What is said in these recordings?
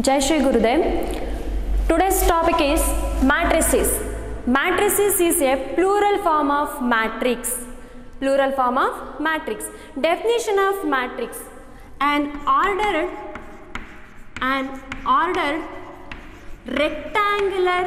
Jai Shri Gurudev. Today's topic is matrices. Matrices is a plural form of matrix. Plural form of matrix. Definition of matrix. An ordered, an ordered rectangular,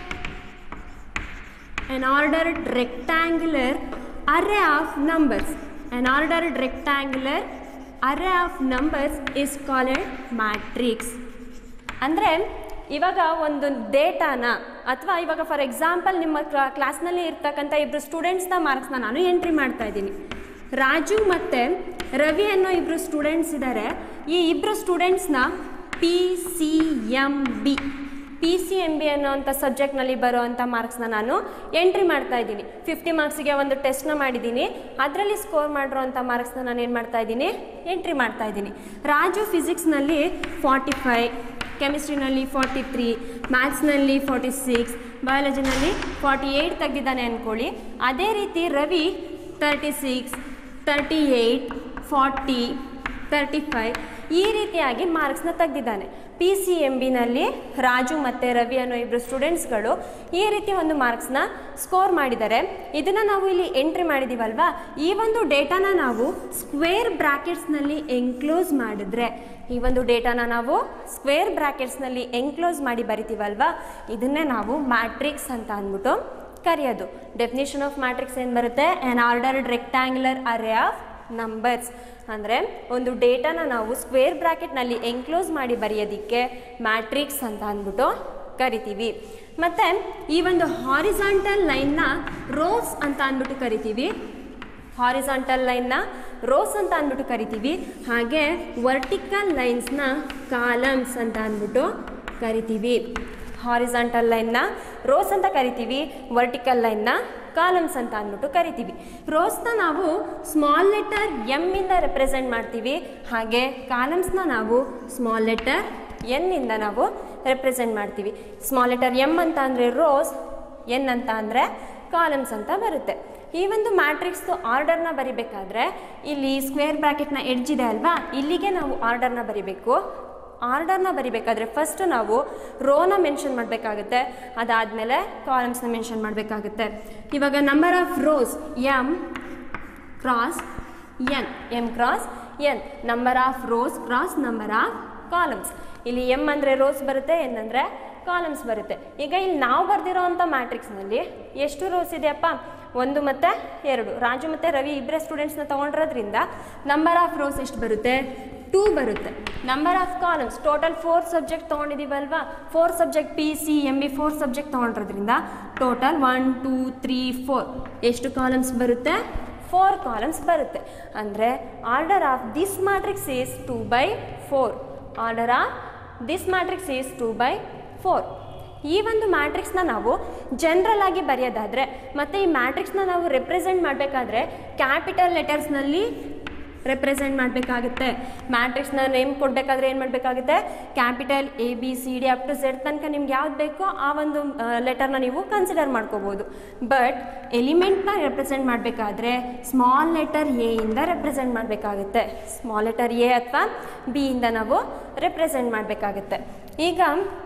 an ordered rectangular array of numbers. An ordered rectangular array of numbers is called matrix. ಅಂದರೆ ಇವಾಗ ಒಂದು ಡೇಟಾನ ಅಥವಾ ಇವಾಗ for example ನಿಮ್ಮ ಕ್ಲಾ ಕ್ಲಾಸ್ನಲ್ಲಿ ಇರ್ತಕ್ಕಂಥ ಇಬ್ಬರು ಸ್ಟೂಡೆಂಟ್ಸ್ನ ಮಾರ್ಕ್ಸ್ನ ನಾನು ಎಂಟ್ರಿ ಮಾಡ್ತಾ ಇದ್ದೀನಿ ರಾಜು ಮತ್ತು ರವಿ ಅನ್ನೋ ಇಬ್ಬರು ಸ್ಟೂಡೆಂಟ್ಸ್ ಇದ್ದಾರೆ ಈ ಇಬ್ಬರು ಸ್ಟೂಡೆಂಟ್ಸ್ನ P C M B P C M B ಅನ್ನೋವಂಥ ಸಬ್ಜೆಕ್ಟ್ನಲ್ಲಿ ಬರೋವಂಥ ಮಾರ್ಕ್ಸ್ನ ನಾನು ಎಂಟ್ರಿ ಮಾಡ್ತಾ ಇದ್ದೀನಿ ಫಿಫ್ಟಿ ಮಾರ್ಕ್ಸಿಗೆ ಒಂದು ಟೆಸ್ಟ್ನ ಮಾಡಿದ್ದೀನಿ ಅದರಲ್ಲಿ ಸ್ಕೋರ್ ಮಾಡಿರೋವಂಥ ಮಾರ್ಕ್ಸ್ನ ನಾನು ಏನು ಮಾಡ್ತಾ ಇದ್ದೀನಿ ಎಂಟ್ರಿ ಮಾಡ್ತಾ ಇದ್ದೀನಿ ರಾಜು ಫಿಸಿಕ್ಸ್ನಲ್ಲಿ ಫಾರ್ಟಿ ಫೈ ಕೆಮಿಸ್ಟ್ರಿನಲ್ಲಿ ಫಾರ್ಟಿ ತ್ರೀ ಮ್ಯಾಥ್ಸ್ನಲ್ಲಿ ಫಾರ್ಟಿ ಸಿಕ್ಸ್ ಬಯಾಲಜಿನಲ್ಲಿ ಫಾರ್ಟಿ ಏಯ್ಟ್ ತೆಗೆದಿದ್ದಾನೆ ಅಂದ್ಕೊಳ್ಳಿ ಅದೇ ರೀತಿ Ravi thirty six thirty eight forty thirty five ಈ ರೀತಿಯಾಗಿ ಮಾರ್ಕ್ಸ್ನ ತೆಗೆದಿದ್ದಾನೆ ಪಿ ಸಿ ಎಮ್ ಬಿನಲ್ಲಿ ರಾಜು ಮತ್ತು ರವಿ ಅನ್ನೋ ಇಬ್ಬರು ಸ್ಟೂಡೆಂಟ್ಸ್ಗಳು ಈ ರೀತಿ ಒಂದು ಮಾರ್ಕ್ಸ್ನ ಸ್ಕೋರ್ ಮಾಡಿದ್ದಾರೆ ಇದನ್ನು ನಾವು ಇಲ್ಲಿ ಎಂಟ್ರಿ ಮಾಡಿದ್ದೀವಲ್ವಾ ಈ ಒಂದು ಡೇಟಾನ ನಾವು ಸ್ಕ್ವೇರ್ ಬ್ರ್ಯಾಕೆಟ್ಸ್ನಲ್ಲಿ ಎನ್ಕ್ಲೋಸ್ ಮಾಡಿದ್ರೆ ಈ ಒಂದು ಡೇಟಾನ ನಾವು ಸ್ಕ್ವೇರ್ ಬ್ರ್ಯಾಕೆಟ್ಸ್ನಲ್ಲಿ ಎನ್ಕ್ಲೋಸ್ ಮಾಡಿ ಬರಿತೀವಲ್ವಾ ಇದನ್ನೇ ನಾವು ಮ್ಯಾಟ್ರಿಕ್ಸ್ ಅಂತ ಅಂದ್ಬಿಟ್ಟು ಕರೆಯೋದು ಡೆಫಿನೇಷನ್ ಆಫ್ ಮ್ಯಾಟ್ರಿಕ್ಸ್ ಏನು ಬರುತ್ತೆ an ordered rectangular array of numbers ಅಂದರೆ ಒಂದು ಡೇಟಾನ ನಾವು ಸ್ಕ್ವೇರ್ ಬ್ರ್ಯಾಕೆಟ್ನಲ್ಲಿ ಎನ್ಕ್ಲೋಸ್ ಮಾಡಿ ಬರೆಯೋದಕ್ಕೆ ಮ್ಯಾಟ್ರಿಕ್ಸ್ ಅಂತ ಅಂದ್ಬಿಟ್ಟು ಕರಿತೀವಿ ಮತ್ತು ಈ ಒಂದು ಹಾರಿಸಾಂಟಲ್ ಲೈನ್ನ ರೋಸ್ ಅಂತ ಅಂದ್ಬಿಟ್ಟು ಕರಿತೀವಿ ಹಾರಿಸಾಂಟಲ್ ಲೈನ್ನ ರೋಸ್ ಅಂತ ಅಂದ್ಬಿಟ್ಟು ಕರಿತೀವಿ ಹಾಗೆ ವರ್ಟಿಕಲ್ ಲೈನ್ಸ್ನ ಕಾಲಮ್ಸ್ ಅಂತ ಅಂದ್ಬಿಟ್ಟು ಕರಿತೀವಿ ಹಾರಿಸಾಂಟಲ್ ಲೈನ್ನ ರೋಸ್ ಅಂತ ಕರಿತೀವಿ ವರ್ಟಿಕಲ್ ಲೈನ್ನ ಕಾಲಮ್ಸ್ ಅಂತ ಅಂದ್ಬಿಟ್ಟು ಕರಿತೀವಿ ರೋಸ್ನ ನಾವು ಸ್ಮಾಲ್ ಲೆಟರ್ ಎಮ್ ಇಂದ ರೆಪ್ರೆಸೆಂಟ್ ಮಾಡ್ತೀವಿ ಹಾಗೆ ಕಾಲಮ್ಸ್ನ ನಾವು ಸ್ಮಾಲ್ ಲೆಟರ್ ಎನ್ ಇಂದ ನಾವು ರೆಪ್ರೆಸೆಂಟ್ ಮಾಡ್ತೀವಿ ಸ್ಮಾಲ್ ಲೆಟರ್ ಎಮ್ ಅಂತ ಅಂದರೆ ರೋಸ್ ಎನ್ ಅಂತ ಅಂದರೆ ಕಾಲಮ್ಸ್ ಅಂತ ಬರುತ್ತೆ ಈ ಒಂದು ಮ್ಯಾಟ್ರಿಕ್ಸ್ದು ಆರ್ಡರ್ನ ಬರಿಬೇಕಾದ್ರೆ ಇಲ್ಲಿ ಸ್ಕ್ವೇರ್ ಬ್ರ್ಯಾಕೆಟ್ನ ಎಡ್ಜ್ ಇದೆ ಅಲ್ವಾ ಇಲ್ಲಿಗೆ ನಾವು ಆರ್ಡರ್ನ ಬರಿಬೇಕು ಆರ್ಡರ್ನ ಬರಿಬೇಕಾದ್ರೆ ಫಸ್ಟ್ ನಾವು ರೋನ ಮೆನ್ಷನ್ ಮಾಡಬೇಕಾಗುತ್ತೆ ಅದಾದಮೇಲೆ ಕಾಲಮ್ಸ್ನ ಮೆನ್ಷನ್ ಮಾಡಬೇಕಾಗುತ್ತೆ ಇವಾಗ number of rows m cross n m cross n number of rows cross number of columns ಇಲ್ಲಿ ಎಮ್ ಅಂದರೆ ರೋಸ್ ಬರುತ್ತೆ ಎನ್ ಅಂದರೆ ಕಾಲಮ್ಸ್ ಬರುತ್ತೆ ಈಗ ಇಲ್ಲಿ ನಾವು ಬರೆದಿರೋ ಅಂಥ ಮ್ಯಾಟ್ರಿಕ್ಸ್ನಲ್ಲಿ ಎಷ್ಟು ರೋಸ್ ಇದೆಯಪ್ಪ ಒಂದು ಮತ್ತು ಎರಡು ರಾಜು ಮತ್ತು ರವಿ ಇಬ್ಬರೇ ಸ್ಟೂಡೆಂಟ್ಸ್ನ ತೊಗೊಂಡಿರೋದ್ರಿಂದ ನಂಬರ್ ಆಫ್ ರೋಸ್ ಎಷ್ಟು ಬರುತ್ತೆ ಟೂ ಬರುತ್ತೆ number of columns total four subject ತೊಗೊಂಡಿದ್ದೀವಲ್ವಾ four subject P C M B four subject ತೊಗೊಂಡಿರೋದ್ರಿಂದ total one two three four ಎಷ್ಟು ಕಾಲಮ್ಸ್ ಬರುತ್ತೆ ಫೋರ್ ಕಾಲಮ್ಸ್ ಬರುತ್ತೆ ಅಂದರೆ order of this matrix is two by four order of this matrix is two by four ಈ ಒಂದು ಮ್ಯಾಟ್ರಿಕ್ಸ್ನ ನಾವು general ಆಗಿ ಬರೆಯೋದಾದರೆ ಮತ್ತು ಈ ಮ್ಯಾಟ್ರಿಕ್ಸ್ನ ನಾವು ರೆಪ್ರೆಸೆಂಟ್ ಮಾಡಬೇಕಾದ್ರೆ ಕ್ಯಾಪಿಟಲ್ ಲೆಟರ್ಸ್ನಲ್ಲಿ ರೆಪ್ರೆಸೆಂಟ್ ಮಾಡಬೇಕಾಗುತ್ತೆ ಮ್ಯಾಟ್ರಿಕ್ಸ್ನ ನೇಮ್ ಕೊಡಬೇಕಾದ್ರೆ ಏನು ಮಾಡಬೇಕಾಗುತ್ತೆ capital A B C D up to Z ತನಕ ನಿಮ್ಗೆ ಯಾವ್ದು ಬೇಕೋ ಆ ಒಂದು ಲೆಟರ್ನ ನೀವು ಕನ್ಸಿಡರ್ ಮಾಡ್ಕೋಬೋದು ಬಟ್ ಎಲಿಮೆಂಟ್ನ ರೆಪ್ರೆಸೆಂಟ್ ಮಾಡಬೇಕಾದ್ರೆ ಸ್ಮಾಲ್ ಲೆಟರ್ ಎ ಇಂದ ರೆಪ್ರೆಸೆಂಟ್ ಮಾಡಬೇಕಾಗುತ್ತೆ ಸ್ಮಾಲ್ ಲೆಟರ್ ಎ ಅಥವಾ ಬಿ ಇಂದ ನಾವು ರೆಪ್ರೆಸೆಂಟ್ ಮಾಡಬೇಕಾಗುತ್ತೆ ಈಗ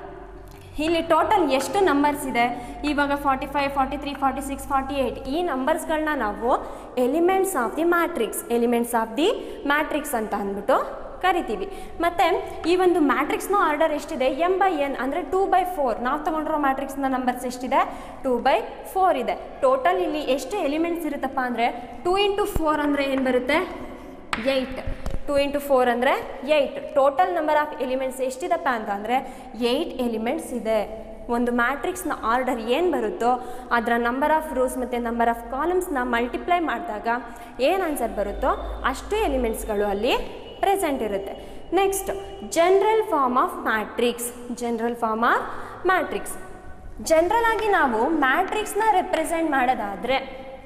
ಇಲ್ಲಿ ಟೋಟಲ್ ಎಷ್ಟು ನಂಬರ್ಸ್ ಇದೆ ಇವಾಗ forty five forty three forty six forty eight ಈ ನಂಬರ್ಸ್ಗಳನ್ನ ನಾವು elements of the matrix elements of the matrix ಅಂತ ಅಂದ್ಬಿಟ್ಟು ಕರಿತೀವಿ ಮತ್ತು ಈ ಒಂದು ಮ್ಯಾಟ್ರಿಕ್ಸ್ನ ಆರ್ಡರ್ ಎಷ್ಟಿದೆ ಎಮ್ ಬೈ ಎನ್ ಅಂದರೆ ಟೂ ಬೈ ಫೋರ್ ನಾವು ತೊಗೊಂಡಿರೋ ಮ್ಯಾಟ್ರಿಕ್ಸ್ನ ನಂಬರ್ಸ್ ಎಷ್ಟಿದೆ ಟೂ ಬೈ ಫೋರ್ ಇದೆ ಟೋಟಲ್ ಇಲ್ಲಿ ಎಷ್ಟು ಎಲಿಮೆಂಟ್ಸ್ ಇರುತ್ತಪ್ಪ ಅಂದರೆ ಟೂ ಇಂಟು ಫೋರ್ ಅಂದರೆ ಏನು ಬರುತ್ತೆ ಏಯ್ಟ್ ಟು ಇಂಟು ಫೋರ್ ಅಂದರೆ eight total number of elements ಎಷ್ಟಿದಪ್ಪ ಅಂತ ಅಂದರೆ ಏಯ್ಟ್ ಎಲಿಮೆಂಟ್ಸ್ ಇದೆ ಒಂದು ಮ್ಯಾಟ್ರಿಕ್ಸ್ನ ಆರ್ಡರ್ ಏನು ಬರುತ್ತೋ ಅದರ ನಂಬರ್ ಆಫ್ ರೋಸ್ ಮತ್ತು ನಂಬರ್ ಆಫ್ ಕಾಲಮ್ಸ್ನ ಮಲ್ಟಿಪ್ಲೈ ಮಾಡಿದಾಗ ಏನು ಆನ್ಸರ್ ಬರುತ್ತೋ ಅಷ್ಟು ಎಲಿಮೆಂಟ್ಸ್ಗಳು ಅಲ್ಲಿ ಪ್ರೆಸೆಂಟ್ ಇರುತ್ತೆ next general form of matrix general form of matrix general ಆಗಿ ನಾವು ಮ್ಯಾಟ್ರಿಕ್ಸ್ನ ರೆಪ್ರೆಸೆಂಟ್ ಮಾಡೋದಾದರೆ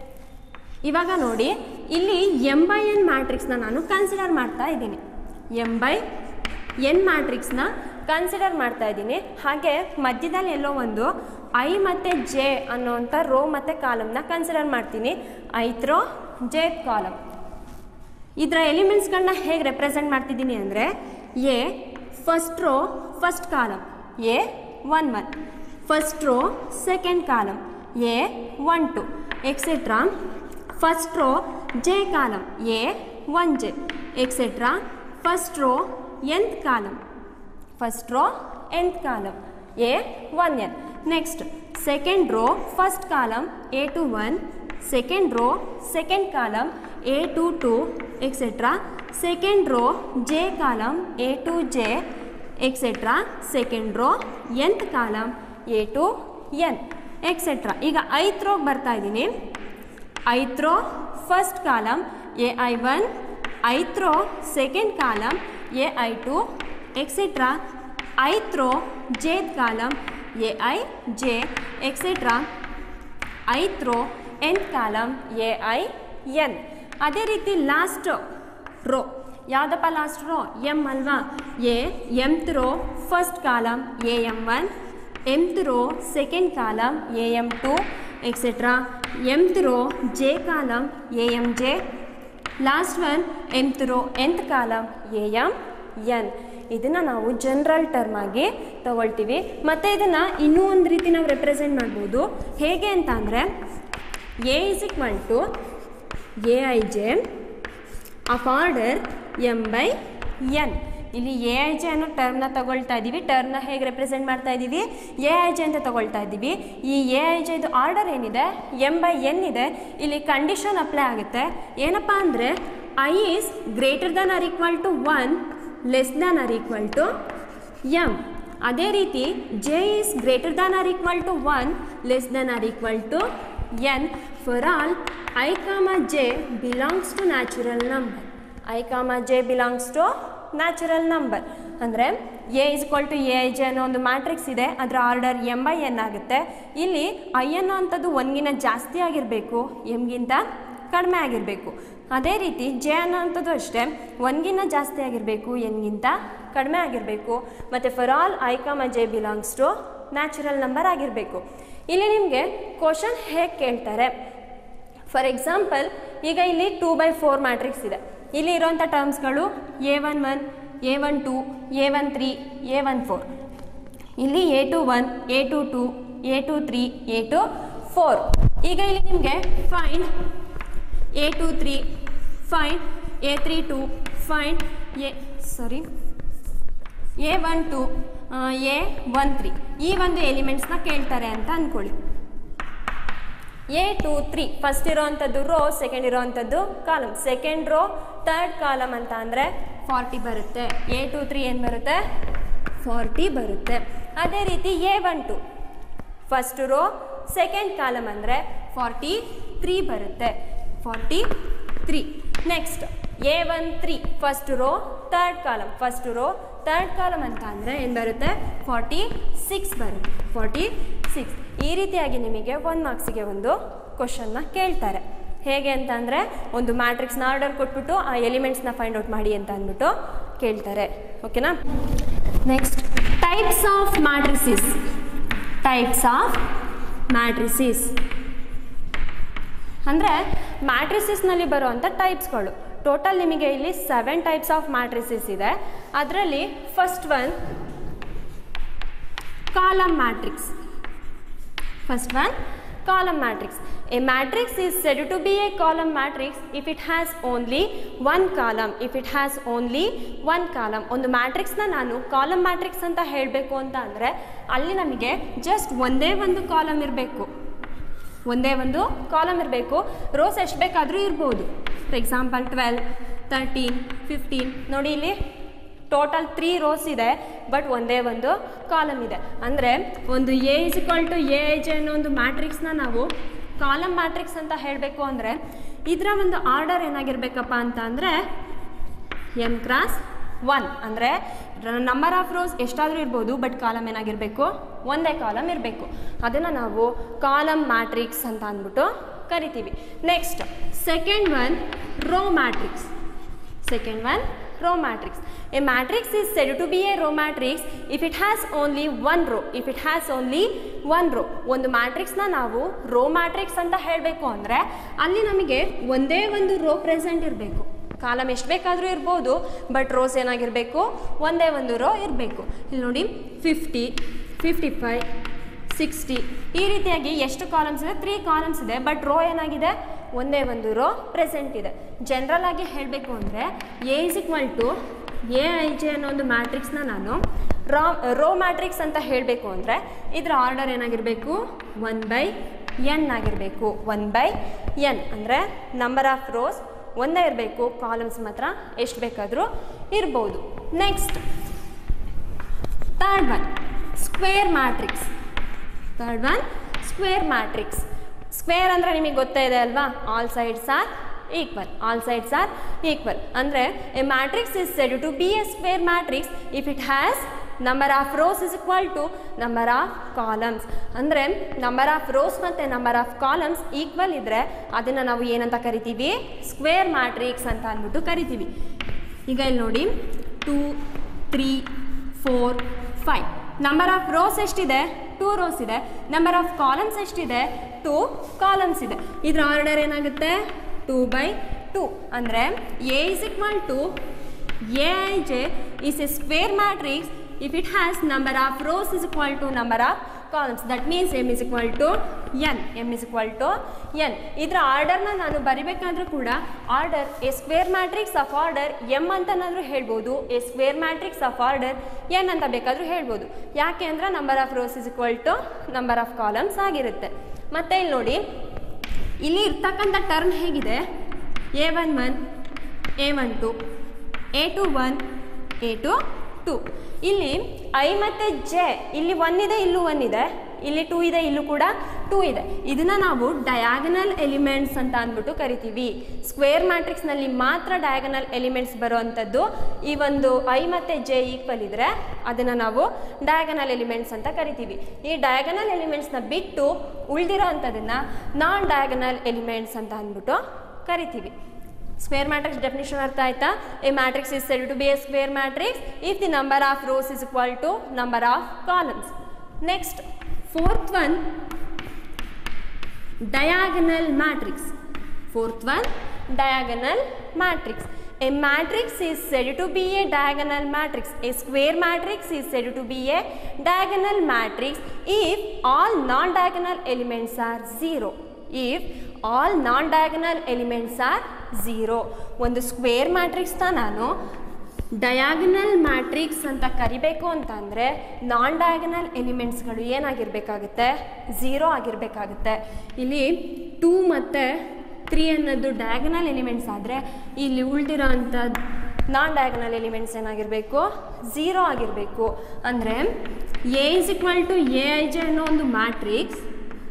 ಇವಾಗ ನೋಡಿ ಇಲ್ಲಿ ಎಂ ಬೈ ಎನ್ ಮ್ಯಾಟ್ರಿಕ್ಸ್ನ ನಾನು ಕನ್ಸಿಡರ್ ಮಾಡ್ತಾ ಇದ್ದೀನಿ ಎಂ ಬೈ ಎನ್ ಮ್ಯಾಟ್ರಿಕ್ಸ್ನ ಕನ್ಸಿಡರ್ ಮಾಡ್ತಾ ಇದ್ದೀನಿ ಹಾಗೆ ಮಧ್ಯದಲ್ಲಿ ಎಲ್ಲೋ ಒಂದು ಐ ಮತ್ತು ಜೆ ಅನ್ನೋವಂಥ ರೋ ಮತ್ತು ಕಾಲಮ್ನ ಕನ್ಸಿಡರ್ ಮಾಡ್ತೀನಿ ಐತ್ ರೋ ಜೇತ್ ಕಾಲಮ್ ಇದರ ಎಲಿಮೆಂಟ್ಸ್ಗಳನ್ನ ಹೇಗೆ ರೆಪ್ರೆಸೆಂಟ್ ಮಾಡ್ತಿದ್ದೀನಿ ಅಂದರೆ a first row first column a one one first row second column a one two etcetera first row j column a one j etcetera first row nth column first row nth column a one n next second row first column a two one second row second column a two two etcetera second row j column a two j etcetera second row nth column a two N etcetera ಈಗ ith ರೋಗೆ ಬರ್ತಾ ಇದ್ದೀನಿ ith row first column a i one ith row second column a i two etcetera ith row jth column a i j etcetera ith row nth column a i n ಅದೇ ರೀತಿ last row ಯಾವುದಪ್ಪ last row m ಅಲ್ವಾ a mth row first column a m one mth row second column a m two etcetera mth row j column a m j last one mth row nth column a m n ಇದನ್ನು ನಾವು general term ಆಗಿ ತಗೊಳ್ತೀವಿ ಮತ್ತು ಇದನ್ನು ಇನ್ನೂ ಒಂದು ರೀತಿ ನಾವು ರೆಪ್ರೆಸೆಂಟ್ ಮಾಡ್ಬೋದು ಹೇಗೆ ಅಂತ ಅಂದರೆ A is equal to a i j of order m by n ಇಲ್ಲಿ ಎ ಐ ಜೆ ಅನ್ನೋ ಟರ್ಮ್ನ ತಗೊಳ್ತಾ ಇದ್ದೀವಿ ಟರ್ಮ್ನ ಹೇಗೆ ರೆಪ್ರೆಸೆಂಟ್ ಮಾಡ್ತಾ ಇದ್ದೀವಿ ಎ ಐ ಜೆ ಅಂತ ತಗೊಳ್ತಾ ಇದ್ದೀವಿ ಈ ಎ ಐ ಜೆ ಇದು ಆರ್ಡರ್ ಏನಿದೆ ಎಮ್ ಬೈ ಎನ್ ಇದೆ ಇಲ್ಲಿ ಕಂಡೀಷನ್ ಅಪ್ಲೈ ಆಗುತ್ತೆ ಏನಪ್ಪ ಅಂದರೆ i is greater than or equal to one less than or equal to m ಅದೇ ರೀತಿ j is greater than or equal to one less than or equal to n for all i comma j belongs to natural number i comma j belongs to natural number ಅಂದರೆ A is equal to a i j ಅನ್ನೋ ಒಂದು matrix ಇದೆ ಅದರ order m by N ಆಗುತ್ತೆ ಇಲ್ಲಿ I ಅನ್ನೋ ಅಂಥದ್ದು ಒನ್ಗಿನ ಜಾಸ್ತಿ ಆಗಿರಬೇಕು ಎಮ್ಗಿಂತ ಕಡಿಮೆ ಆಗಿರಬೇಕು ಅದೇ ರೀತಿ ಜೆ ಅನ್ನೋಂಥದ್ದು ಅಷ್ಟೇ ಒನ್ಗಿನ್ನ ಜಾಸ್ತಿ ಆಗಿರಬೇಕು ಎನ್ಗಿಂತ ಕಡಿಮೆ ಆಗಿರಬೇಕು ಮತ್ತು for all i comma j belongs to natural number ಆಗಿರಬೇಕು ಇಲ್ಲಿ ನಿಮಗೆ ಕ್ವಶನ್ ಹೇಗೆ ಕೇಳ್ತಾರೆ ಫಾರ್ ಎಕ್ಸಾಂಪಲ್ ಈಗ ಇಲ್ಲಿ ಟೂ ಬೈ ಫೋರ್ ಮ್ಯಾಟ್ರಿಕ್ಸ್ ಇದೆ ಇಲ್ಲಿ ಇರೋಂಥ ಟರ್ಮ್ಸ್ಗಳು a one one a one two a one three a one four ಇಲ್ಲಿ a two one a two two a two three a two four ಈಗ ಇಲ್ಲಿ ನಿಮಗೆ find a two three find a three two find a sorry a one two a one three ಈ ಒಂದು ಎಲಿಮೆಂಟ್ಸ್ನ ಕೇಳ್ತಾರೆ ಅಂತ ಅಂದ್ಕೊಳ್ಳಿ ಎ ಟು ತ್ರೀ ಫಸ್ಟ್ ಇರೋವಂಥದ್ದು ರೋ ಸೆಕೆಂಡ್ ಇರೋವಂಥದ್ದು column second row third column ಅಂತ ಅಂದರೆ ಫಾರ್ಟಿ ಬರುತ್ತೆ ಎ ಟು ತ್ರೀ ಏನು ಬರುತ್ತೆ ಫಾರ್ಟಿ ಬರುತ್ತೆ ಅದೇ ರೀತಿ a one two first row second column ಅಂದರೆ ಫಾರ್ಟಿ ತ್ರೀ ಬರುತ್ತೆ forty three next a one three first row third column first row third column ಅಂತ ಅಂದರೆ ಏನು ಬರುತ್ತೆ ಫಾರ್ಟಿ ಸಿಕ್ಸ್ ಬರುತ್ತೆ ಫಾರ್ಟಿ ಸಿಕ್ಸ್ ಈ ರೀತಿಯಾಗಿ ನಿಮಗೆ ಒಂದು ಮಾರ್ಕ್ಸಿಗೆ ಒಂದು ಕ್ವಶನ್ನ ಕೇಳ್ತಾರೆ ಹೇಗೆ ಅಂತ ಅಂದರೆ ಒಂದು ಮ್ಯಾಟ್ರಿಕ್ಸ್ನ ಆರ್ಡರ್ ಕೊಟ್ಬಿಟ್ಟು ಆ ಎಲಿಮೆಂಟ್ಸ್ನ ಫೈಂಡ್ ಔಟ್ ಮಾಡಿ ಅಂತ ಅಂದ್ಬಿಟ್ಟು ಕೇಳ್ತಾರೆ ಓಕೆನಾ next types of matrices types of matrices ಅಂದರೆ ಮ್ಯಾಟ್ರಿಸಿಸ್ನಲ್ಲಿ ಬರುವಂಥ ಟೈಪ್ಸ್ಗಳು ಟೋಟಲ್ ನಿಮಗೆ ಇಲ್ಲಿ ಸೆವೆನ್ ಟೈಪ್ಸ್ ಆಫ್ ಮ್ಯಾಟ್ರಿಸಿಸ್ ಇದೆ ಅದರಲ್ಲಿ first one column matrix first one column matrix a matrix is said to be a column matrix if it has only one column if it has only one column ಒಂದು ಮ್ಯಾಟ್ರಿಕ್ಸ್ನ ನಾನು column matrix ಅಂತ ಹೇಳಬೇಕು ಅಂತ ಅಂದರೆ ಅಲ್ಲಿ ನಮಗೆ just ಒಂದೇ ಒಂದು ಕಾಲಮ್ ಇರಬೇಕು ಒಂದೇ ಒಂದು ಕಾಲಮ್ ಇರಬೇಕು ರೋಸ್ ಎಷ್ಟು ಬೇಕಾದರೂ ಇರ್ಬೋದು for example twelve thirteen fifteen ನೋಡಿ ಇಲ್ಲಿ ಟೋಟಲ್ ತ್ರೀ ರೋಸ್ ಇದೆ ಬಟ್ ಒಂದೇ ಒಂದು ಕಾಲಮ್ ಇದೆ ಅಂದರೆ ಒಂದು A is equal to a i j ಅನ್ನೋ ಒಂದು ಮ್ಯಾಟ್ರಿಕ್ಸ್ನ ನಾವು ಕಾಲಮ್ ಮ್ಯಾಟ್ರಿಕ್ಸ್ ಅಂತ ಹೇಳಬೇಕು ಅಂದರೆ ಇದರ ಒಂದು ಆರ್ಡರ್ ಏನಾಗಿರ್ಬೇಕಪ್ಪ ಅಂತ ಅಂದರೆ ಎಮ್ ಕ್ರಾಸ್ ಒನ್ ಅಂದರೆ ನಂಬರ್ ಆಫ್ ರೋಸ್ ಎಷ್ಟಾದರೂ ಇರ್ಬೋದು ಬಟ್ ಕಾಲಮ್ ಏನಾಗಿರಬೇಕು ಒಂದೇ ಕಾಲಮ್ ಇರಬೇಕು ಅದನ್ನು ನಾವು ಕಾಲಮ್ ಮ್ಯಾಟ್ರಿಕ್ಸ್ ಅಂತ ಅಂದ್ಬಿಟ್ಟು ಕರಿತೀವಿ next second one row matrix second one row matrix a matrix is said to be a row matrix if it has only one row if it has only one row ಒಂದು ಮ್ಯಾಟ್ರಿಕ್ಸ್ನ ನಾವು rho matrix ಅಂತ ಹೇಳಬೇಕು ಅಂದರೆ ಅಲ್ಲಿ ನಮಗೆ ಒಂದೇ ಒಂದು ರೋ ಪ್ರೆಸೆಂಟ್ ಇರಬೇಕು ಕಾಲಮ್ ಎಷ್ಟು ಬೇಕಾದರೂ ಇರ್ಬೋದು ಬಟ್ ರೋಸ್ ಏನಾಗಿರಬೇಕು ಒಂದೇ ಒಂದು ರೋ ಇರಬೇಕು ಇಲ್ಲಿ ನೋಡಿ ಫಿಫ್ಟಿ ಫಿಫ್ಟಿ ಫೈವ್ ಸಿಕ್ಸ್ಟಿ ಈ ರೀತಿಯಾಗಿ ಎಷ್ಟು ಕಾಲಮ್ಸ್ ಇದೆ ತ್ರೀ ಕಾಲಮ್ಸ್ ಇದೆ ಬಟ್ ರೋ ಏನಾಗಿದೆ ಒಂದೇ ಒಂದು ರೋ ಪ್ರೆಸೆಂಟ್ ಇದೆ ಜನರಲ್ ಆಗಿ ಹೇಳಬೇಕು ಅಂದರೆ A is equal to a i j ಅನ್ನೋ ಒಂದು ಮ್ಯಾಟ್ರಿಕ್ಸ್ನ ನಾನು ರಾ ರೋ ಮ್ಯಾಟ್ರಿಕ್ಸ್ ಅಂತ ಹೇಳಬೇಕು ಅಂದರೆ ಇದರ ಆರ್ಡರ್ ಏನಾಗಿರಬೇಕು ಒನ್ ಬೈ ಎನ್ ಆಗಿರಬೇಕು ಒನ್ ಬೈ ಎನ್ ಅಂದರೆ ನಂಬರ್ ಆಫ್ ರೋಸ್ ಒಂದೇ ಇರಬೇಕು ಕಾಲಮ್ಸ್ ಮಾತ್ರ ಎಷ್ಟು ಬೇಕಾದರೂ ಇರ್ಬೋದು next third one square matrix third one square matrix square ಅಂದರೆ ನಿಮಗೆ ಗೊತ್ತೇ ಇದೆ ಅಲ್ವಾ all sides are equal all sides are equal ಅಂದರೆ a matrix is said to be a square matrix if it has number of rows is equal to number of columns ಅಂದರೆ number of rows ಮತ್ತು number of columns equal ಇದ್ದರೆ ಅದನ್ನು ನಾವು ಏನಂತ ಕರಿತೀವಿ square matrix ಅಂತ ಅಂದ್ಬಿಟ್ಟು ಕರಿತೀವಿ ಈಗ ಇಲ್ಲಿ ನೋಡಿ two three four five number of rows ಎಷ್ಟಿದೆ ಟೂ ರೋಸ್ ಇದೆ ನಂಬರ್ ಆಫ್ ಕಾಲಮ್ಸ್ ಎಷ್ಟಿದೆ ಟೂ ಕಾಲಮ್ಸ್ ಇದೆ ಇದ್ರ ಆರ್ಡರ್ ಏನಾಗುತ್ತೆ ಟೂ ಬೈ ಟೂ ಅಂದರೆ A is equal to a i j is a square matrix if it has number of rows is equal to number of columns that means m is equal to n m is equal to n ಇದರ ಆರ್ಡರ್ನ ನಾನು ಬರಿಬೇಕಾದ್ರೂ ಕೂಡ order a square matrix of order m ಅಂತನಾದರೂ ಹೇಳ್ಬೋದು a square matrix of order n ಅಂತ ಬೇಕಾದರೂ ಹೇಳ್ಬೋದು ಯಾಕೆ ಅಂದರೆ number of rows is equal to number of columns ಆಗಿರುತ್ತೆ ಮತ್ತೆ ಇಲ್ಲಿ ನೋಡಿ ಇಲ್ಲಿ ಇರ್ತಕ್ಕಂಥ ಟರ್ಮ್ ಹೇಗಿದೆ a one one a one two a two one a two two ಇಲ್ಲಿ ಐ ಮತ್ತು ಜೆ ಇಲ್ಲಿ ಒನ್ ಇದೆ ಇಲ್ಲೂ ಒನ್ ಇದೆ ಇಲ್ಲಿ ಟೂ ಇದೆ ಇಲ್ಲೂ ಕೂಡ ಟೂ ಇದೆ ಇದನ್ನು ನಾವು ಡಯಾಗನಲ್ ಎಲಿಮೆಂಟ್ಸ್ ಅಂತ ಅಂದ್ಬಿಟ್ಟು ಕರಿತೀವಿ ಸ್ಕ್ವೇರ್ ಮ್ಯಾಟ್ರಿಕ್ಸ್ನಲ್ಲಿ ಮಾತ್ರ ಡಯಾಗನಲ್ ಎಲಿಮೆಂಟ್ಸ್ ಬರುವಂಥದ್ದು ಈ ಒಂದು ಐ ಮತ್ತು ಜೆ ಈಕ್ವಲ್ ಇದ್ದರೆ ಅದನ್ನು ನಾವು ಡಯಾಗನಲ್ ಎಲಿಮೆಂಟ್ಸ್ ಅಂತ ಕರಿತೀವಿ ಈ ಡಯಾಗನಲ್ ಎಲಿಮೆಂಟ್ಸ್ನ ಬಿಟ್ಟು ಉಳಿದಿರೋ ಅಂಥದ್ದನ್ನು ನಾನ್ ಡಯಾಗನಲ್ ಎಲಿಮೆಂಟ್ಸ್ ಅಂತ ಅಂದ್ಬಿಟ್ಟು ಕರಿತೀವಿ ಸ್ಕ್ವೇರ್ ಮ್ಯಾಟ್ರಿಕ್ಸ್ ಡೆಫಿನಿಷನ್ ಅರ್ಥ ಆಯ್ತಾ a matrix is said to be a square matrix if the number of rows is equal to number of columns next fourth one diagonal matrix fourth one diagonal matrix a matrix is said to be a diagonal matrix a square matrix is said to be a diagonal matrix if all non diagonal elements are zero if all non diagonal elements are zero ಒಂದು square ಮ್ಯಾಟ್ರಿಕ್ಸ್ನ ನಾನು diagonal matrix ಅಂತ ಕರಿಬೇಕು ಅಂತ ಅಂದರೆ ನಾನ್ diagonal ಎಲಿಮೆಂಟ್ಸ್ಗಳು ಏನಾಗಿರಬೇಕಾಗುತ್ತೆ zero ಆಗಿರಬೇಕಾಗುತ್ತೆ ಇಲ್ಲಿ two ಮತ್ತು three ಅನ್ನೋದು ಡಯಾಗನಲ್ ಎಲಿಮೆಂಟ್ಸ್ ಆದರೆ ಇಲ್ಲಿ ಉಳಿದಿರೋ ಅಂಥ ನಾನ್ ಡಯಾಗನಲ್ ಎಲಿಮೆಂಟ್ಸ್ ಏನಾಗಿರಬೇಕು ಝೀರೋ ಆಗಿರಬೇಕು ಅಂದರೆ A is equal to a i j ಅನ್ನೋ ಒಂದು matrix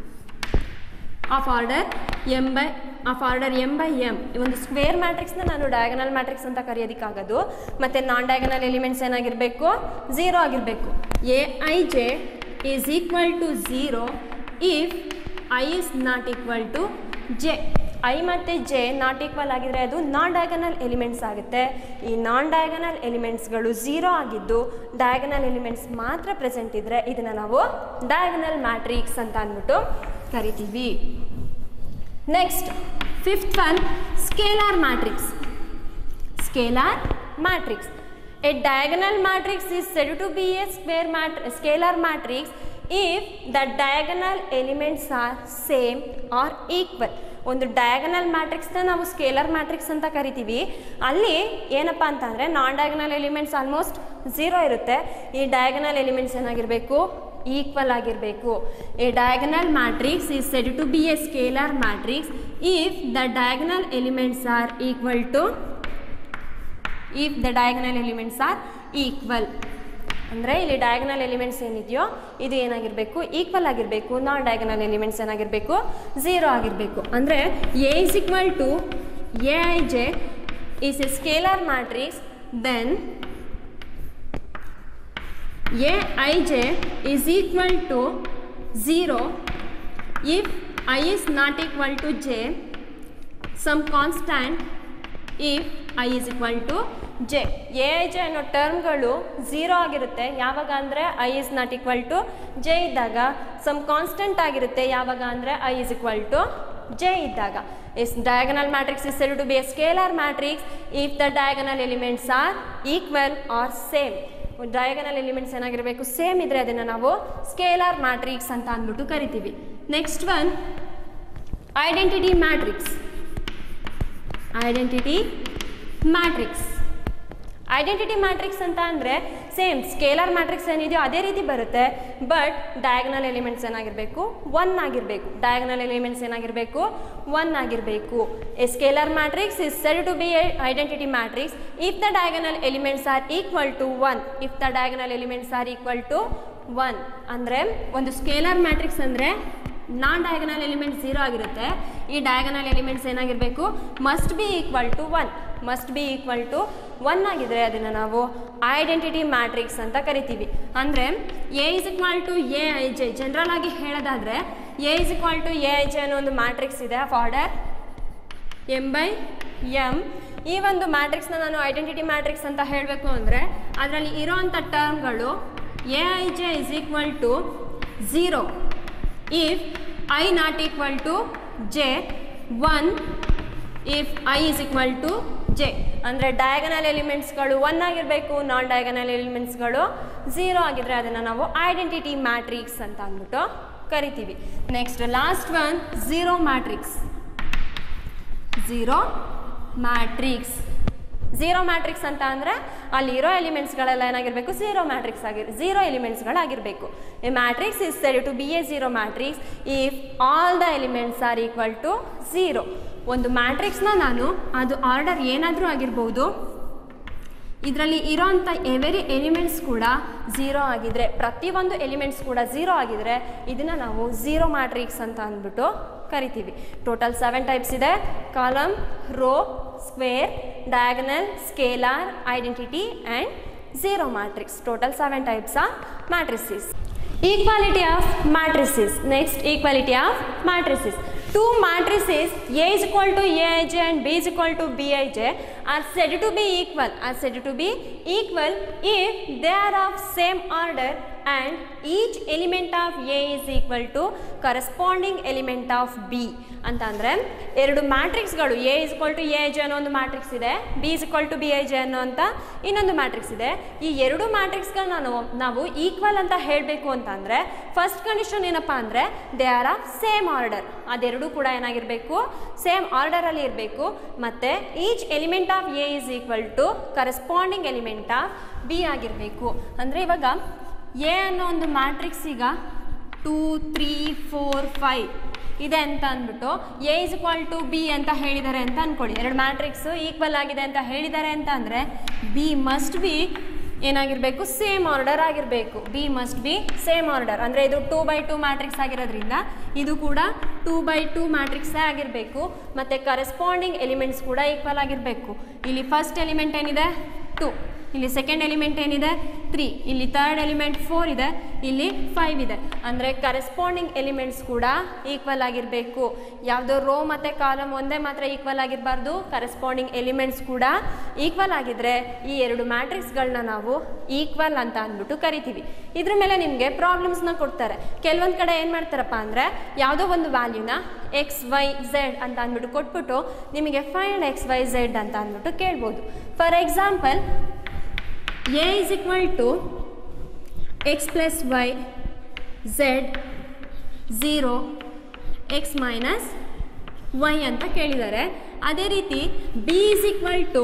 of order m by of order m by m ಈ ಒಂದು ಸ್ಕ್ವೇರ್ ಮ್ಯಾಟ್ರಿಕ್ಸ್ನ ನಾನು ಡಯಾಗನಲ್ ಮ್ಯಾಟ್ರಿಕ್ಸ್ ಅಂತ ಕರೆಯೋದಕ್ಕಾಗೋದು ಮತ್ತು ನಾನ್ ಡಯಾಗನಲ್ ಎಲಿಮೆಂಟ್ಸ್ ಏನಾಗಿರಬೇಕು ಝೀರೋ ಆಗಿರಬೇಕು a i j is equal to zero if i is not equal to j i ಮತ್ತು ಜೆ ನಾಟ್ ಈಕ್ವಲ್ ಆಗಿದ್ರೆ ಅದು ನಾನ್ ಡಯಾಗನಲ್ ಎಲಿಮೆಂಟ್ಸ್ ಆಗುತ್ತೆ ಈ ನಾನ್ ಡಯಾಗನಲ್ ಎಲಿಮೆಂಟ್ಸ್ಗಳು ಝೀರೋ ಆಗಿದ್ದು ಡಯಾಗನಲ್ ಎಲಿಮೆಂಟ್ಸ್ ಮಾತ್ರ ಪ್ರೆಸೆಂಟ್ ಇದ್ದರೆ ಇದನ್ನು ನಾವು ಡಯಾಗನಲ್ ಮ್ಯಾಟ್ರಿಕ್ಸ್ ಅಂತ ಅಂದ್ಬಿಟ್ಟು ಕರಿತೀವಿ next fifth one scalar matrix scalar matrix a diagonal matrix is said to be a square mat scalar matrix if the diagonal elements are same or equal ಒಂದು diagonal ಮ್ಯಾಟ್ರಿಕ್ಸ್ನ ನಾವು scalar matrix ಅಂತ ಕರಿತೀವಿ ಅಲ್ಲಿ ಏನಪ್ಪ ಅಂತಂದರೆ non diagonal elements almost zero ಇರುತ್ತೆ ಈ ಡಯಾಗನಲ್ ಎಲಿಮೆಂಟ್ಸ್ ಏನಾಗಿರಬೇಕು ಈಕ್ವಲ್ ಆಗಿರಬೇಕು a diagonal matrix is said to be a scalar matrix if the diagonal elements are equal to if the diagonal elements are equal ಅಂದರೆ ಇಲ್ಲಿ diagonal elements ಏನಿದೆಯೋ ಇದು ಏನಾಗಿರಬೇಕು equal ಆಗಿರಬೇಕು ನಾನ್ ಡಯಾಗನಲ್ ಎಲಿಮೆಂಟ್ಸ್ ಏನಾಗಿರಬೇಕು zero ಆಗಿರಬೇಕು ಅಂದರೆ A is equal to a i j is a scalar matrix then a i j is equal to zero if i is not equal to j some constant if i is equal to j a i j ಅನ್ನೋ ಟರ್ಮ್ಗಳು zero ಆಗಿರುತ್ತೆ ಯಾವಾಗ ಅಂದರೆ i is not equal to j ಇದ್ದಾಗ some constant ಆಗಿರುತ್ತೆ ಯಾವಾಗ ಅಂದರೆ i is equal to j ಇದ್ದಾಗ is diagonal matrix is said to be a scalar matrix if the diagonal elements are equal are same diagonal elements ಏನಾಗಿರಬೇಕು same ಇದ್ರೆ ಅದನ್ನು ನಾವು scalar matrix ಅಂತ ಅಂದ್ಬಿಟ್ಟು ಕರಿತೀವಿ next one identity matrix identity matrix identity matrix ಅಂತ ಅಂದರೆ same scalar matrix ಏನಿದೆಯೋ ಅದೇ ರೀತಿ ಬರುತ್ತೆ ಬಟ್ ಡಯಾಗನಲ್ ಎಲಿಮೆಂಟ್ಸ್ ಏನಾಗಿರಬೇಕು ಒನ್ ಆಗಿರಬೇಕು ಡಯಾಗನಲ್ ಎಲಿಮೆಂಟ್ಸ್ ಏನಾಗಿರಬೇಕು ಒನ್ ಆಗಿರಬೇಕು a scalar matrix is said to be a identity matrix if the diagonal elements are equal to one if the diagonal elements are equal to one ಅಂದರೆ ಒಂದು scalar matrix ಅಂದರೆ ನಾನ್ diagonal element zero ಆಗಿರುತ್ತೆ ಈ diagonal elements ಏನಾಗಿರಬೇಕು must be equal to one must be equal to one ಆಗಿದ್ರೆ ಅದನ್ನು ನಾವು identity matrix ಅಂತ ಕರಿತೀವಿ ಅಂದರೆ A is equal to a i j general ಆಗಿ ಹೇಳೋದಾದರೆ A is equal to a i j ಅನ್ನೋ ಒಂದು ಮ್ಯಾಟ್ರಿಕ್ಸ್ ಇದೆ of order m by m ಈ ಒಂದು ಮ್ಯಾಟ್ರಿಕ್ಸ್ನ ನಾನು ಐಡೆಂಟಿಟಿ ಮ್ಯಾಟ್ರಿಕ್ಸ್ ಅಂತ ಹೇಳಬೇಕು ಅಂದರೆ ಅದರಲ್ಲಿ ಇರೋವಂಥ ಟರ್ಮ್ಗಳು a i j is equal to zero if i not equal to j one if i is equal to j ಅಂದರೆ ಡಯಾಗನಲ್ ಎಲಿಮೆಂಟ್ಸ್ಗಳು ಒನ್ ಆಗಿರಬೇಕು ನಾನ್ ಡಯಾಗನಲ್ ಎಲಿಮೆಂಟ್ಸ್ಗಳು ಝೀರೋ ಆಗಿದ್ರೆ ಅದನ್ನು ನಾವು ಐಡೆಂಟಿಟಿ ಮ್ಯಾಟ್ರಿಕ್ಸ್ ಅಂತ ಅಂದ್ಬಿಟ್ಟು ಕರಿತೀವಿ next last one zero matrix zero matrix zero matrix ಅಂತ ಅಂದರೆ ಅಲ್ಲಿರೋ ಎಲಿಮೆಂಟ್ಸ್ಗಳೆಲ್ಲ ಏನಾಗಿರಬೇಕು ಝೀರೋ ಮ್ಯಾಟ್ರಿಕ್ಸ್ ಆಗಿರ್ ಝೀರೋ ಎಲಿಮೆಂಟ್ಸ್ಗಳಾಗಿರಬೇಕು a matrix is said to be a zero matrix if all the elements are equal to zero ಒಂದು ಮ್ಯಾಟ್ರಿಕ್ಸ್ನ ನಾನು ಅದು ಆರ್ಡರ್ ಏನಾದರೂ ಆಗಿರ್ಬೋದು ಇದರಲ್ಲಿ ಇರೋಂಥ ಎವೆರಿ ಎಲಿಮೆಂಟ್ಸ್ ಕೂಡ ಝೀರೋ ಆಗಿದ್ರೆ ಪ್ರತಿಯೊಂದು ಎಲಿಮೆಂಟ್ಸ್ ಕೂಡ ಝೀರೋ ಆಗಿದ್ರೆ ಇದನ್ನು ನಾವು ಝೀರೋ ಮ್ಯಾಟ್ರಿಕ್ಸ್ ಅಂತ ಅಂದ್ಬಿಟ್ಟು ಕರಿತೀವಿ ಟೋಟಲ್ ಸೆವೆನ್ ಟೈಪ್ಸ್ ಇದೆ column row square diagonal scalar identity and zero matrix total seven types of matrices equality of matrices next equality of matrices two matrices A is equal to Aij and B is equal to Bij are said to be equal are said to be equal if they are of same order and each element of A is equal to corresponding element of B ಅಂತ ಅಂದರೆ ಎರಡು ಮ್ಯಾಟ್ರಿಕ್ಸ್ಗಳು A is equal to a j ಅನ್ನೋ ಒಂದು matrix ಇದೆ B is equal to b i j ಅನ್ನೋ ಅಂತ ಇನ್ನೊಂದು ಮ್ಯಾಟ್ರಿಕ್ಸ್ ಇದೆ ಈ ಎರಡು ಮ್ಯಾಟ್ರಿಕ್ಸ್ಗಳನ್ನ ನಾವು ನಾವು ಈಕ್ವಲ್ ಅಂತ ಹೇಳಬೇಕು ಅಂತ ಅಂದರೆ ಫಸ್ಟ್ ಕಂಡೀಷನ್ ಏನಪ್ಪ ಅಂದರೆ they are of same order ಅದೆರಡೂ ಕೂಡ ಏನಾಗಿರಬೇಕು ಸೇಮ್ ಆರ್ಡರಲ್ಲಿ ಇರಬೇಕು ಮತ್ತು each element of A is equal to corresponding element of B ಆಗಿರಬೇಕು ಅಂದರೆ ಇವಾಗ ಎ ಅನ್ನೋ ಒಂದು ಮ್ಯಾಟ್ರಿಕ್ಸ್ ಈಗ ಟೂ ತ್ರೀ ಫೋರ್ ಫೈವ್ ಇದೆ ಅಂತ ಅಂದ್ಬಿಟ್ಟು A is equal to B ಅಂತ ಹೇಳಿದ್ದಾರೆ ಅಂತ ಅಂದ್ಕೊಳ್ಳಿ ಎರಡು ಮ್ಯಾಟ್ರಿಕ್ಸ್ ಈಕ್ವಲ್ ಆಗಿದೆ ಅಂತ ಹೇಳಿದ್ದಾರೆ ಅಂತ ಅಂದರೆ ಬಿ ಮಸ್ಟ್ ಬಿ ಏನಾಗಿರಬೇಕು ಸೇಮ್ ಆರ್ಡರ್ ಆಗಿರಬೇಕು B must be same order ಅಂದರೆ ಇದು ಟೂ ಬೈ ಟೂ ಮ್ಯಾಟ್ರಿಕ್ಸ್ ಆಗಿರೋದ್ರಿಂದ ಇದು ಕೂಡ ಟೂ ಬೈ ಟೂ ಮ್ಯಾಟ್ರಿಕ್ಸೇ ಆಗಿರಬೇಕು ಮತ್ತು ಕರೆಸ್ಪಾಂಡಿಂಗ್ ಎಲಿಮೆಂಟ್ಸ್ ಕೂಡ ಈಕ್ವಲ್ ಆಗಿರಬೇಕು ಇಲ್ಲಿ ಫಸ್ಟ್ ಎಲಿಮೆಂಟ್ ಏನಿದೆ ಟು ಇಲ್ಲಿ ಸೆಕೆಂಡ್ ಎಲಿಮೆಂಟ್ ಏನಿದೆ ತ್ರೀ ಇಲ್ಲಿ ಥರ್ಡ್ ಎಲಿಮೆಂಟ್ ಫೋರ್ ಇದೆ ಇಲ್ಲಿ ಫೈವ್ ಇದೆ ಅಂದರೆ ಕರೆಸ್ಪಾಂಡಿಂಗ್ ಎಲಿಮೆಂಟ್ಸ್ ಕೂಡ ಈಕ್ವಲ್ ಆಗಿರಬೇಕು ಯಾವುದೋ ರೋ ಮತ್ತು ಕಾಲಮ್ ಒಂದೇ ಮಾತ್ರ ಈಕ್ವಲ್ ಆಗಿರಬಾರ್ದು ಕರೆಸ್ಪಾಂಡಿಂಗ್ ಎಲಿಮೆಂಟ್ಸ್ ಕೂಡ ಈಕ್ವಲ್ ಆಗಿದ್ದರೆ ಈ ಎರಡು ಮ್ಯಾಟ್ರಿಕ್ಸ್ಗಳನ್ನ ನಾವು ಈಕ್ವಲ್ ಅಂತ ಅಂದ್ಬಿಟ್ಟು ಕರಿತೀವಿ ಇದ್ರ ಮೇಲೆ ನಿಮಗೆ ಪ್ರಾಬ್ಲಮ್ಸ್ನ ಕೊಡ್ತಾರೆ ಕೆಲವೊಂದು ಕಡೆ ಏನು ಮಾಡ್ತಾರಪ್ಪ ಅಂದರೆ ಯಾವುದೋ ಒಂದು ವ್ಯಾಲ್ಯೂನ ಎಕ್ಸ್ ವೈ ಝೆಡ್ ಅಂತ ಅಂದ್ಬಿಟ್ಟು ಕೊಟ್ಬಿಟ್ಟು ನಿಮಗೆ ಫೈಂಡ್ ಎಕ್ಸ್ ವೈ ಝೆಡ್ ಅಂತ ಅಂದ್ಬಿಟ್ಟು ಕೇಳ್ಬೋದು for example A is equal to x plus y z zero x minus y ಅಂತ ಕೇಳಿದ್ದಾರೆ ಅದೇ ರೀತಿ B is equal to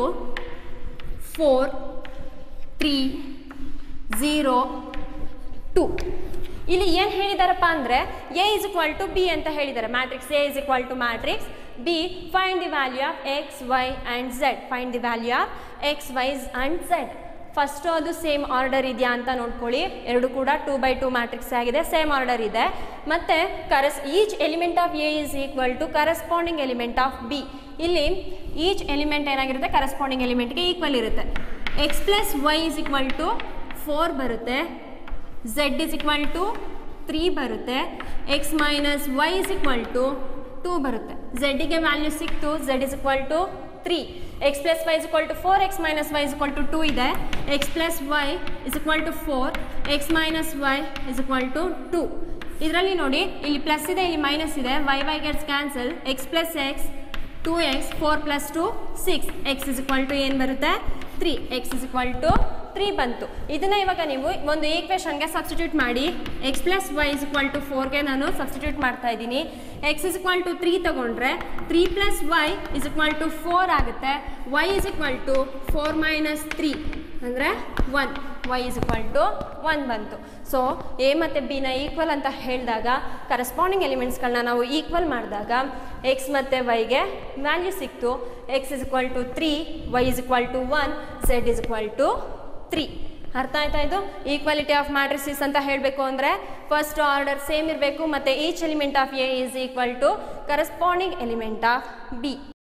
four three zero two ಇಲ್ಲಿ ಏನು ಹೇಳಿದಾರಪ್ಪ ಅಂದರೆ A is equal to B ಅಂತ ಹೇಳಿದ್ದಾರೆ matrix A is equal to matrix B find the value of x y and z find the value of x y's and z first ಅದು same order ಇದೆಯಾ ಅಂತ ನೋಡ್ಕೊಳ್ಳಿ ಎರಡು ಕೂಡ two by two matrix ಆಗಿದೆ same order ಇದೆ ಮತ್ತು ಕರೆಸ್ each element of A is equal to corresponding element of B ಇಲ್ಲಿ ಈಚ್ ಎಲಿಮೆಂಟ್ ಏನಾಗಿರುತ್ತೆ ಕರೆಸ್ಪಾಂಡಿಂಗ್ ಎಲಿಮೆಂಟ್ಗೆ ಈಕ್ವಲ್ ಇರುತ್ತೆ x plus y is equal to four ಬರುತ್ತೆ z is equal to three ಬರುತ್ತೆ x minus y is equal to two ಬರುತ್ತೆ ಝೆಡ್ಡಿಗೆ value ಸಿಕ್ತು z is equal to three x plus y is equal to four x minus y is equal to two ಇದೆ x plus y is equal to four x minus y is equal to two ಇದರಲ್ಲಿ ನೋಡಿ ಇಲ್ಲಿ plus ಇದೆ ಇಲ್ಲಿ minus ಇದೆ y y gets cancel x plus x two x four plus two six x is equal to ಏನು ಬರುತ್ತೆ three x is equal to three ಬಂತು ಇದನ್ನು ಇವಾಗ ನೀವು ಒಂದು ಈಕ್ವೇಷನ್ಗೆ ಸಬ್ಸ್ಟಿಟ್ಯೂಟ್ ಮಾಡಿ x plus y is equal to ಫೋರ್ಗೆ ನಾನು ಸಬ್ಸ್ಟಿಟ್ಯೂಟ್ ಮಾಡ್ತಾ ಇದ್ದೀನಿ x is equal to three ತೊಗೊಂಡ್ರೆ three plus y is equal to four ಆಗುತ್ತೆ y is equal to four minus three ಅಂದರೆ one y is equal to one ಬಂತು so A ಮತ್ತು ಬಿನ ಈಕ್ವಲ್ ಅಂತ ಹೇಳಿದಾಗ ಕರೆಸ್ಪಾಂಡಿಂಗ್ ಎಲಿಮೆಂಟ್ಸ್ಗಳನ್ನ ನಾವು ಈಕ್ವಲ್ ಮಾಡಿದಾಗ ಎಕ್ಸ್ ಮತ್ತು ವೈಗೆ ವ್ಯಾಲ್ಯೂ ಸಿಕ್ತು x is equal to three y is equal to one z is equal to three ಅರ್ಥ ಆಯ್ತಾ ಇದು ಈಕ್ವಾಲಿಟಿ ಆಫ್ ಮ್ಯಾಟ್ರಿಸಿಸ್ ಅಂತ ಹೇಳಬೇಕು ಅಂದರೆ ಫಸ್ಟ್ ಆರ್ಡರ್ ಸೇಮ್ ಇರಬೇಕು ಮತ್ತು each element of A is equal to corresponding element of B